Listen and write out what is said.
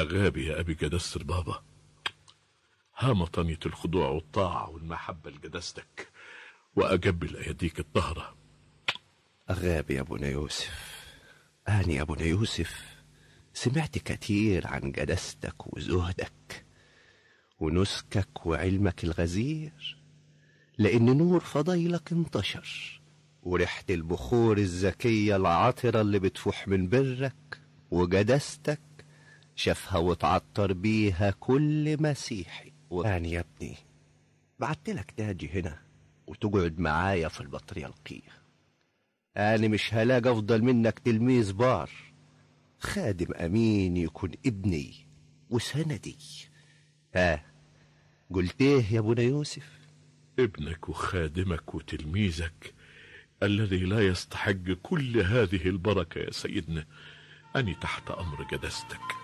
أغابي يا أبي جدس البابا ها مطنية الخضوع والطاعة والمحبة لجدستك وأجبل أيديك الطهرة أغابي يا أبونا يوسف أنا يا أبونا يوسف سمعت كتير عن جدستك وزهدك ونسكك وعلمك الغزير لأن نور فضيلك انتشر وريحة البخور الزكية العطرة اللي بتفوح من برك وجدستك شافها وتعطر بيها كل مسيحي وأنا يا ابني بعتلك تاجي هنا وتقعد معايا في البطريركية أنا مش هلاقي أفضل منك تلميذ بار خادم أمين يكون ابني وسندي ها قلت ايه يا ابونا يوسف ابنك وخادمك وتلميذك الذي لا يستحق كل هذه البركة يا سيدنا أني تحت أمر جدستك